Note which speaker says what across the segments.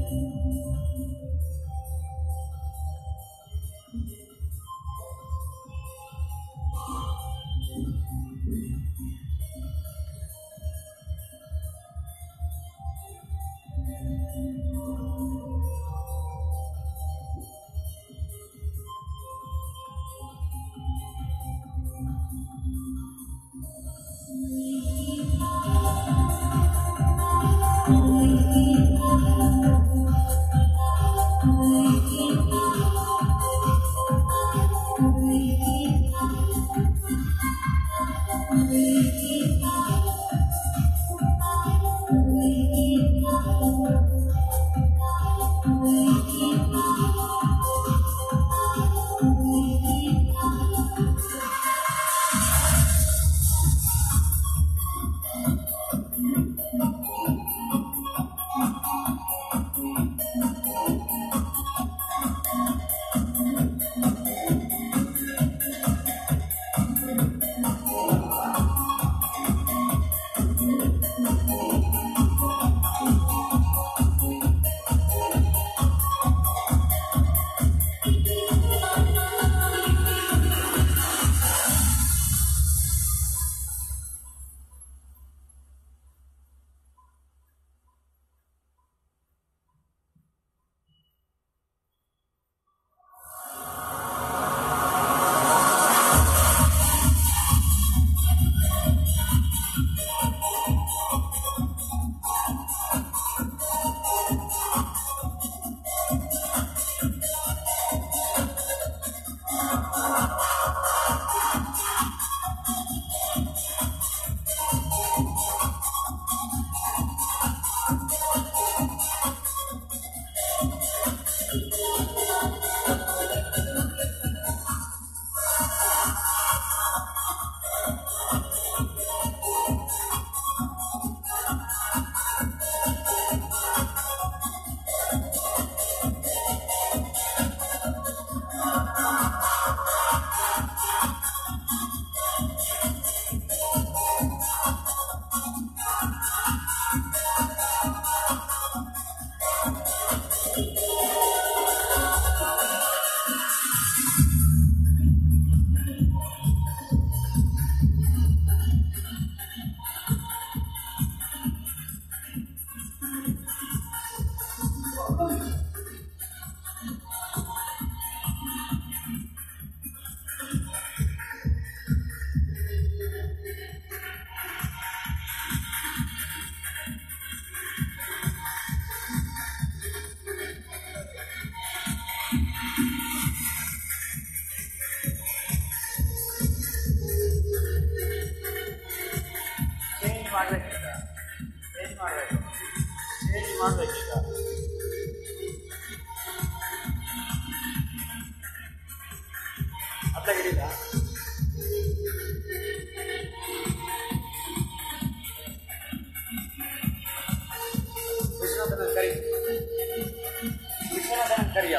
Speaker 1: change ಮಾಡ್ಬೇಕೀಗ change ಮಾಡಬೇಕು change ಮಾಡ್ಬೇಕೀಗ ಅರ್ಥ ಹಿಡಿದ ವಿಶ್ವನಾಥನ ಕರಿ ವಿಶ್ವನಾಥನ ಕರಿಯ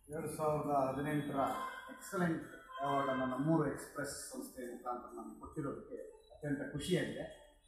Speaker 2: ಎರಡು ಸಾವಿರದ ಹದಿನೆಂಟರ ಎಕ್ಸಲೆಂಟ್ ಅವಾರ್ಡನ್ನು ನಮ್ಮೂರು ಎಕ್ಸ್ಪ್ರೆಸ್ ಸಂಸ್ಥೆ ಮುಖಾಂತರ ನನಗೆ ಕೊಟ್ಟಿರೋದಕ್ಕೆ ಅತ್ಯಂತ ಖುಷಿಯಾಗಿದೆ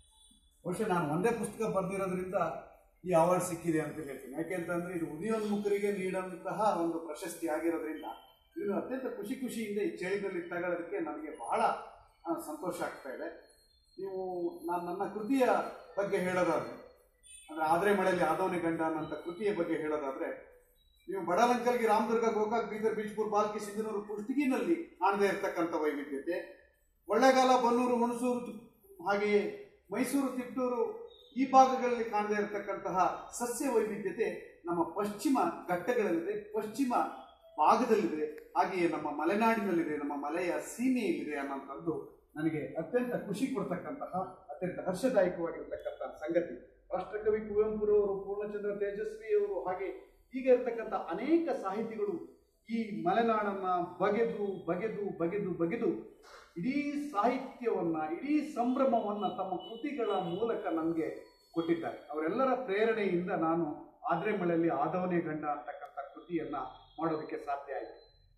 Speaker 2: ಬಹುಶಃ ನಾನು ಒಂದೇ ಪುಸ್ತಕ ಬರೆದಿರೋದ್ರಿಂದ ಈ ಅವಾರ್ಡ್ ಸಿಕ್ಕಿದೆ ಅಂತ ಹೇಳ್ತೀನಿ ಯಾಕೆಂತಂದರೆ ಇದು ಉದಯೋನ್ಮುಖರಿಗೆ ನೀಡುವಂತಹ ಒಂದು ಪ್ರಶಸ್ತಿ ಆಗಿರೋದ್ರಿಂದ ಇದನ್ನು ಅತ್ಯಂತ ಖುಷಿ ಖುಷಿಯಿಂದ ಈ ಚಳಿಗಳಲ್ಲಿ ತಗೊಳ್ಳೋದಕ್ಕೆ ನನಗೆ ಬಹಳ ಆ, ಸಂತೋಷ ಆಗ್ತಾ ಇದೆ ನೀವು ನಾನು ನನ್ನ ಕೃತಿಯ ಬಗ್ಗೆ ಹೇಳೋದಾದ್ರೆ ಅಂದರೆ ಆದ್ರೆ ಮಳೆಯಲ್ಲಿ ಆದವನೇ ಗಂಡ ಅನ್ನೋಂಥ ಕೃತಿಯ ಬಗ್ಗೆ ಹೇಳೋದಾದ್ರೆ ನೀವು ಬಡಲಂಕಲ್ಗಿ ರಾಮದುರ್ಗ ಗೋಕಾಕ್ ಬೀದರ್ ಬೀಜ್ಪುರ್ ಬಾಲ್ಕಿ ಸಿಂಧನೂರು ಕುಷ್ಟಗಿನಲ್ಲಿ ಕಾಣದೇ ಇರತಕ್ಕಂಥ ವೈವಿಧ್ಯತೆ ಕೊಳ್ಳೇಗಾಲ ಬನ್ನೂರು ಹುಣಸೂರು ತು- ಹಾಗೆಯೇ ಮೈಸೂರು ತಿಟ್ಟೂರು ಈ ಭಾಗಗಳಲ್ಲಿ ಕಾಣದೇ ಇರತಕ್ಕಂತಹ ಸಸ್ಯ ವೈವಿಧ್ಯತೆ ನಮ್ಮ ಪಶ್ಚಿಮ ಘಟ್ಟಗಳಲ್ಲಿದೆ ಪಶ್ಚಿಮ ಭಾಗದಲ್ಲಿದೆ ಹಾಗೆಯೇ ನಮ್ಮ ಮಲೆನಾಡಿನಲ್ಲಿದೆ ನಮ್ಮ ಮಲೆಯ ಸೀಮೆಯಲ್ಲಿದೆ ಅನ್ನೋಂಥದ್ದು ನನಗೆ ಅತ್ಯಂತ ಖುಷಿ ಕೊಡ್ತಕ್ಕಂತಹ ಅತ್ಯಂತ ಹರ್ಷದಾಯಕವಾಗಿರ್ತಕ್ಕಂತಹ ಸಂಗತಿ ರಾಷ್ಟ್ರಕವಿ ಕುವೆಂಪುರವರು ಪೂರ್ಣಚಂದ್ರ ತೇಜಸ್ವಿಯವರು ಹಾಗೆ ಹೀಗೆ ಇರತಕ್ಕಂಥ ಅನೇಕ ಸಾಹಿತಿಗಳು ಈ ಮಲೆನಾಡನ್ನ ಬಗೆದು ಬಗೆದು ಬಗೆದು ಬಗೆದು ಇಡೀ ಸಾಹಿತ್ಯವನ್ನ ಇಡೀ ಸಂಭ್ರಮವನ್ನ ತಮ್ಮ ಕೃತಿಗಳ ಮೂಲಕ ನನಗೆ ಕೊಟ್ಟಿದ್ದಾರೆ ಅವರೆಲ್ಲರ ಪ್ರೇರಣೆಯಿಂದ ನಾನು ಆದ್ರೆ ಮಳೆಯಲ್ಲಿ ಆದವನೇ ಗಂಡ ಅಂತಕ್ಕಂಥ ಕೃತಿಯನ್ನ ಮಾಡೋದಕ್ಕೆ ಸಾಧ್ಯ ಆಯಿತು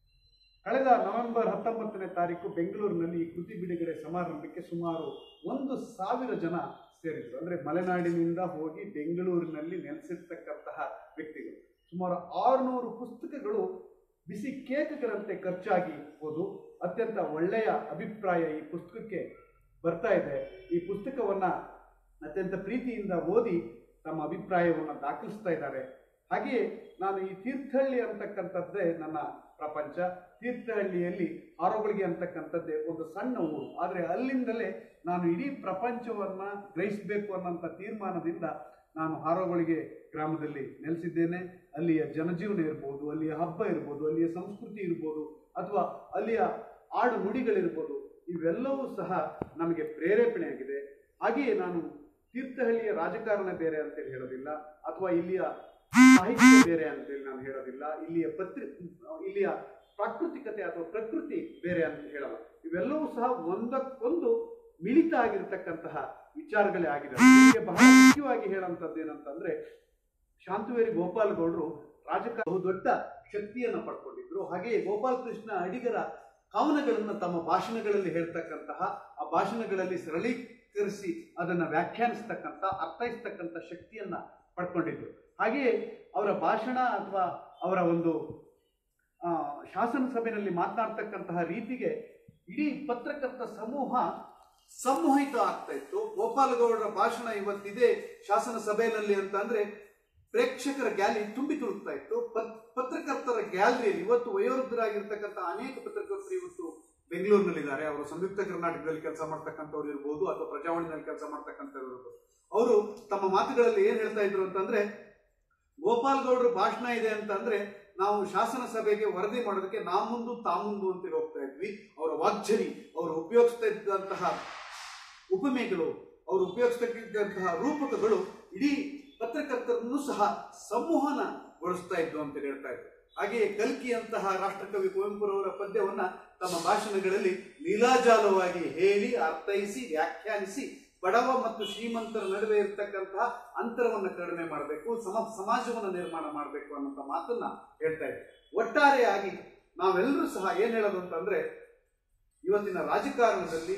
Speaker 2: ಕಳೆದ ನವೆಂಬರ್ ಹತ್ತೊಂಬತ್ತನೇ ತಾರೀಕು ಬೆಂಗಳೂರಿನಲ್ಲಿ ಈ ಕೃತಿ ಬಿಡುಗಡೆ ಸಮಾರಂಭಕ್ಕೆ ಸುಮಾರು ಒಂದು ಸಾವಿರ ಜನ ಸೇರಿದ್ರು ಅಂದರೆ ಮಲೆನಾಡಿನಿಂದ ಹೋಗಿ ಬೆಂಗಳೂರಿನಲ್ಲಿ ನೆಲೆಸಿರ್ತಕ್ಕಂತಹ ವ್ಯಕ್ತಿಗಳು ಸುಮಾರು ಆರುನೂರು ಪುಸ್ತಕಗಳು ಬಿಸಿ ಕೇಕ್ಗಳಂತೆ ಖರ್ಚಾಗಿ ಹೋದು ಅತ್ಯಂತ ಒಳ್ಳೆಯ ಅಭಿಪ್ರಾಯ ಈ ಪುಸ್ತಕಕ್ಕೆ ಬರ್ತಾ ಇದೆ ಈ ಪುಸ್ತಕವನ್ನ ಅತ್ಯಂತ ಪ್ರೀತಿಯಿಂದ ಓದಿ ತಮ್ಮ ಅಭಿಪ್ರಾಯವನ್ನು ದಾಖಲಿಸ್ತಾ ಇದ್ದಾರೆ ಹಾಗೆಯೇ ನಾನು ಈ ತೀರ್ಥಹಳ್ಳಿ ಅಂತಕ್ಕಂಥದ್ದೇ ನನ್ನ ಪ್ರಪಂಚ ತೀರ್ಥಹಳ್ಳಿಯಲ್ಲಿ ಆರೋಗಳಿಗೆ ಅಂತಕ್ಕಂಥದ್ದೇ ಒಂದು ಸಣ್ಣ ಊರು ಆದರೆ ಅಲ್ಲಿಂದಲೇ ನಾನು ಇಡೀ ಪ್ರಪಂಚವನ್ನ ಗ್ರಹಿಸಬೇಕು ಅನ್ನೋಂಥ ತೀರ್ಮಾನದಿಂದ ನಾನು ಹಾರೋಗಳಿಗೆ ಗ್ರಾಮದಲ್ಲಿ ನೆಲೆಸಿದ್ದೇನೆ ಅಲ್ಲಿಯ ಜನಜೀವನ ಇರ್ಬೋದು ಅಲ್ಲಿಯ ಹಬ್ಬ ಇರ್ಬೋದು ಅಲ್ಲಿಯ ಸಂಸ್ಕೃತಿ ಇರ್ಬೋದು ಅಥವಾ ಅಲ್ಲಿಯ ಆಡು ನುಡಿಗಳಿರ್ಬೋದು ಇವೆಲ್ಲವೂ ಸಹ ನಮಗೆ ಪ್ರೇರೇಪಣೆಯಾಗಿದೆ ಹಾಗೆಯೇ ನಾನು ತೀರ್ಥಹಳ್ಳಿಯ ರಾಜಕಾರಣ ಬೇರೆ ಅಂತೇಳಿ ಹೇಳೋದಿಲ್ಲ ಅಥವಾ ಇಲ್ಲಿಯ ಸಾಹಿತ್ಯ ಬೇರೆ ಅಂತೇಳಿ ನಾನು ಹೇಳೋದಿಲ್ಲ ಇಲ್ಲಿಯ ಪತ್ರಿ ಇಲ್ಲಿಯ ಪ್ರಾಕೃತಿಕತೆ ಅಥವಾ ಪ್ರಕೃತಿ ಬೇರೆ ಅಂತ ಹೇಳಲ್ಲ ಇವೆಲ್ಲವೂ ಸಹ ಒಂದಕ್ಕೊಂದು ಮಿಳಿತ ಆಗಿರತಕ್ಕಂತಹ ವಿಚಾರಗಳೇ ಆಗಿದೆ ನಿಮಗೆ ಬಹಳ ಮುಖ್ಯವಾಗಿ ಹೇಳುವಂಥದ್ದು ಏನಂತಂದ್ರೆ ಶಾಂತವೇರಿ ಗೋಪಾಲ್ ಗೌಡರು ರಾಜಕಾರಣ ಬಹುದೊಡ್ಡ ಶಕ್ತಿಯನ್ನು ಪಡ್ಕೊಂಡಿದ್ರು ಹಾಗೆಯೇ ಗೋಪಾಲ್ ಕೃಷ್ಣ ಅಡಿಗರ ಕವನಗಳನ್ನು ತಮ್ಮ ಭಾಷಣಗಳಲ್ಲಿ ಹೇಳ್ತಕ್ಕಂತಹ ಆ ಭಾಷಣಗಳಲ್ಲಿ ಸರಳೀಕರಿಸಿ ಅದನ್ನು ವ್ಯಾಖ್ಯಾನಿಸ್ತಕ್ಕಂಥ ಅರ್ಥೈಸ್ತಕ್ಕಂಥ ಶಕ್ತಿಯನ್ನ ಪಡ್ಕೊಂಡಿದ್ರು ಹಾಗೆಯೇ ಅವರ ಭಾಷಣ ಅಥವಾ ಅವರ ಒಂದು ಆ, ಶಾಸನ ಸಭೆಯಲ್ಲಿ ಮಾತನಾಡ್ತಕ್ಕಂತಹ ರೀತಿಗೆ ಇಡೀ ಪತ್ರಕರ್ತ ಸಮೂಹ ಸಂಮೋಹಿತ ಆಗ್ತಾ ಇತ್ತು ಗೋಪಾಲಗೌಡರ ಭಾಷಣ ಇವತ್ತಿದೆ ಶಾಸನ ಸಭೆಯಲ್ಲಿ ಅಂತ ಅಂದ್ರೆ ಪ್ರೇಕ್ಷಕರ ಗ್ಯಾಲಿ ತುಂಬಿ ತುಳುಕ್ತಾ ಇತ್ತು ಪತ್- ಪತ್ರಕರ್ತರ ಗ್ಯಾಲರಿಯಲ್ಲಿ ಇವತ್ತು ವಯೋವೃದ್ಧರಾಗಿರ್ತಕ್ಕಂಥ ಅನೇಕ ಪತ್ರಕರ್ತರು ಇವತ್ತು ಬೆಂಗಳೂರಿನಲ್ಲಿದ್ದಾರೆ ಅವರು ಸಂಯುಕ್ತ ಕರ್ನಾಟಕದಲ್ಲಿ ಕೆಲಸ ಮಾಡ್ತಕ್ಕಂಥವ್ರು ಇರ್ಬೋದು ಅಥವಾ ಪ್ರಜಾವಾಣಿನಲ್ಲಿ ಕೆಲಸ ಮಾಡ್ತಕ್ಕಂಥವ್ರು ಇರ್ಬೋದು ಅವರು ತಮ್ಮ ಮಾತುಗಳಲ್ಲಿ ಏನ್ ಹೇಳ್ತಾ ಇದ್ರು ಅಂತಂದ್ರೆ ಗೋಪಾಲ್ ಗೌಡ್ರ ಭಾಷಣ ಇದೆ ಅಂತಂದ್ರೆ ನಾವು ಶಾಸನ ಸಭೆಗೆ ವರದಿ ಮಾಡೋದಕ್ಕೆ ನಾ ಮುಂದು ತಾ ಮುಂದು ಅಂತೇಳಿ ಹೋಗ್ತಾ ಇದ್ವಿ ಅವರ ವಾಗ್ಝರಿ ಅವರು ಉಪಯೋಗಿಸ್ತಾ ಇದ್ದಂತಹ ಉಪಮೆಗಳು ಅವರು ಉಪಯೋಗಿಸ್ತಕ್ಕಂತಹ ರೂಪಕಗಳು ಇಡೀ ಪತ್ರಕರ್ತರನ್ನು ಸಹ ಸಂವಹನಗೊಳಿಸ್ತಾ ಇದ್ವು ಅಂತ ಹೇಳ್ತಾ ಇದ್ರು ಹಾಗೆಯೇ ಕಲ್ಕಿಯಂತಹ ರಾಷ್ಟ್ರಕವಿ ಕುವೆಂಪುರವರ ಪದ್ಯವನ್ನ ತಮ್ಮ ಭಾಷಣಗಳಲ್ಲಿ ಲೀಲಾಜಾಲವಾಗಿ ಹೇಳಿ ಅರ್ಥೈಸಿ ವ್ಯಾಖ್ಯಾನಿಸಿ ಬಡವ ಮತ್ತು ಶ್ರೀಮಂತರ ನಡುವೆ ಇರತಕ್ಕಂತಹ ಅಂತರವನ್ನು ಕಡಿಮೆ ಮಾಡಬೇಕು ಸಮ ಸಮಾಜವನ್ನು ನಿರ್ಮಾಣ ಮಾಡಬೇಕು ಅನ್ನೋಂಥ ಮಾತನ್ನ ಹೇಳ್ತಾ ಇದ್ದೆ ಒಟ್ಟಾರೆಯಾಗಿ ನಾವೆಲ್ಲರೂ ಸಹ ಏನ್ ಹೇಳೋದು ಅಂತಂದ್ರೆ ಇವತ್ತಿನ ರಾಜಕಾರಣದಲ್ಲಿ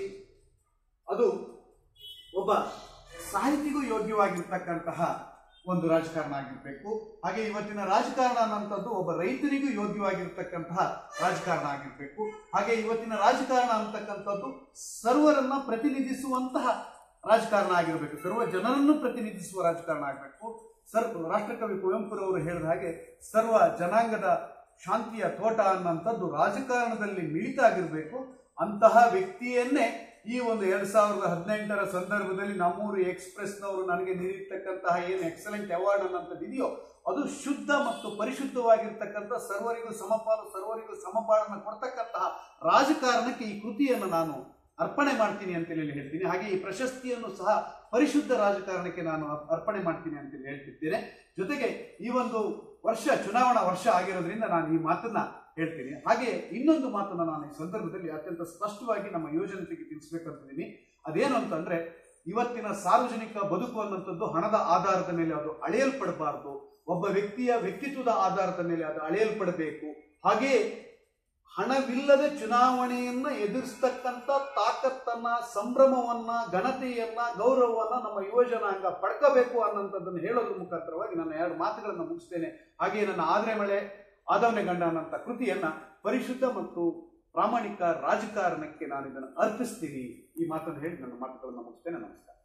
Speaker 2: ಅದು ಒಬ್ಬ ಸಾಹಿತಿಗೂ ಯೋಗ್ಯವಾಗಿರ್ತಕ್ಕಂತಹ ಒಂದು ರಾಜಕಾರಣ ಆಗಿರ್ಬೇಕು ಹಾಗೆ ಇವತ್ತಿನ ರಾಜಕಾರಣ ಅನ್ನೋಂಥದ್ದು ಒಬ್ಬ ರೈತರಿಗೂ ಯೋಗ್ಯವಾಗಿರ್ತಕ್ಕಂತಹ ರಾಜಕಾರಣ ಆಗಿರ್ಬೇಕು ಹಾಗೆ ಇವತ್ತಿನ ರಾಜಕಾರಣ ಅಂತಕ್ಕಂಥದ್ದು ಸರ್ವರನ್ನ ಪ್ರತಿನಿಧಿಸುವಂತಹ ರಾಜಕಾರಣ ಆಗಿರಬೇಕು ಸರ್ವ ಜನರನ್ನು ಪ್ರತಿನಿಧಿಸುವ ರಾಜಕಾರಣ ಆಗಬೇಕು ಸರ್ ರಾಷ್ಟ್ರಕವಿ ಕುವೆಂಪುರವರು ಹೇಳಿದ ಹಾಗೆ ಸರ್ವ ಜನಾಂಗದ ಶಾಂತಿಯ ತೋಟ ಅನ್ನೋಂಥದ್ದು ರಾಜಕಾರಣದಲ್ಲಿ ಮಿಳಿತ ಆಗಿರಬೇಕು ಅಂತಹ ವ್ಯಕ್ತಿಯನ್ನೇ ಈ ಒಂದು ಎರಡ್ ಸಾವಿರದ ಹದಿನೆಂಟರ ಸಂದರ್ಭದಲ್ಲಿ ನಮ್ಮೂರು ಎಕ್ಸ್ಪ್ರೆಸ್ನವರು ನನಗೆ ನೀಡಿರ್ತಕ್ಕಂತಹ ಏನು ಎಕ್ಸಲೆಂಟ್ ಅವಾರ್ಡ್ ಅನ್ನೋಂಥದ್ದು ಇದೆಯೋ ಅದು ಶುದ್ಧ ಮತ್ತು ಪರಿಶುದ್ಧವಾಗಿರ್ತಕ್ಕಂಥ ಸರ್ವರಿಗೂ ಸಮಪಾಲು ಸರ್ವರಿಗೂ ಸಮಪಾಲನ್ನು ಕೊಡ್ತಕ್ಕಂತಹ ರಾಜಕಾರಣಕ್ಕೆ ಈ ಕೃತಿಯನ್ನು ನಾನು ಅರ್ಪಣೆ ಮಾಡ್ತೀನಿ ಅಂತೇಳಿ ಹೇಳ್ತೀನಿ ಹಾಗೆ ಈ ಪ್ರಶಸ್ತಿಯನ್ನು ಸಹ ಪರಿಶುದ್ಧ ರಾಜಕಾರಣಕ್ಕೆ ನಾನು ಅರ್- ಅರ್ಪಣೆ ಮಾಡ್ತೀನಿ ಅಂತೇಳಿ ಹೇಳ್ತಿದ್ದೇನೆ ಜೊತೆಗೆ ಈ ಒಂದು ವರ್ಷ ಚುನಾವಣಾ ವರ್ಷ ಆಗಿರೋದ್ರಿಂದ ನಾನು ಈ ಮಾತನ್ನ ಹೇಳ್ತೀನಿ ಹಾಗೆ ಇನ್ನೊಂದು ಮಾತನ್ನ ನಾನು ಈ ಸಂದರ್ಭದಲ್ಲಿ ಅತ್ಯಂತ ಸ್ಪಷ್ಟವಾಗಿ ನಮ್ಮ ಯೋಜನೆಗೆ ತಿಳಿಸ್ಬೇಕಂತಿದ್ದೀನಿ ಅದೇನು ಅಂತಂದ್ರೆ ಇವತ್ತಿನ ಸಾರ್ವಜನಿಕ ಬದುಕು ಅನ್ನುವಂಥದ್ದು ಹಣದ ಆಧಾರದ ಮೇಲೆ ಅದು ಅಳೆಯಲ್ಪಡಬಾರದು ಒಬ್ಬ ವ್ಯಕ್ತಿಯ ವ್ಯಕ್ತಿತ್ವದ ಆಧಾರದ ಮೇಲೆ ಅದು ಅಳೆಯಲ್ಪಡಬೇಕು ಹಾಗೆಯೇ ಹಣವಿಲ್ಲದೆ ಚುನಾವಣೆಯನ್ನ ಎದುರಿಸ್ತಕ್ಕಂಥ ತಾಕತ್ತನ್ನ ಸಂಭ್ರಮವನ್ನ ಘನತೆಯನ್ನ ಗೌರವವನ್ನ ನಮ್ಮ ಯುವಜನಾಂಗ ಪಡ್ಕೋಬೇಕು ಅನ್ನೋಂಥದ್ದನ್ನು ಹೇಳೋದ್ರ ಮುಖಾಂತರವಾಗಿ ನನ್ನ ಎರಡು ಮಾತುಗಳನ್ನು ಮುಗಿಸ್ತೇನೆ ಹಾಗೆಯೇ ನನ್ನ ಆದ್ರೆ ಮಳೆ ಆದವನೆ ಗಂಡ ಅನ್ನೋಂಥ ಕೃತಿಯನ್ನ ಪರಿಶುದ್ಧ ಮತ್ತು ಪ್ರಾಮಾಣಿಕ ರಾಜಕಾರಣಕ್ಕೆ ನಾನು ಇದನ್ನು ಅರ್ಪಿಸ್ತೀನಿ ಈ ಮಾತನ್ನು ಹೇಳಿ ನನ್ನ ಮಾತುಗಳನ್ನು ಮುಗಿಸ್ತೇನೆ ನಮಸ್ಕಾರ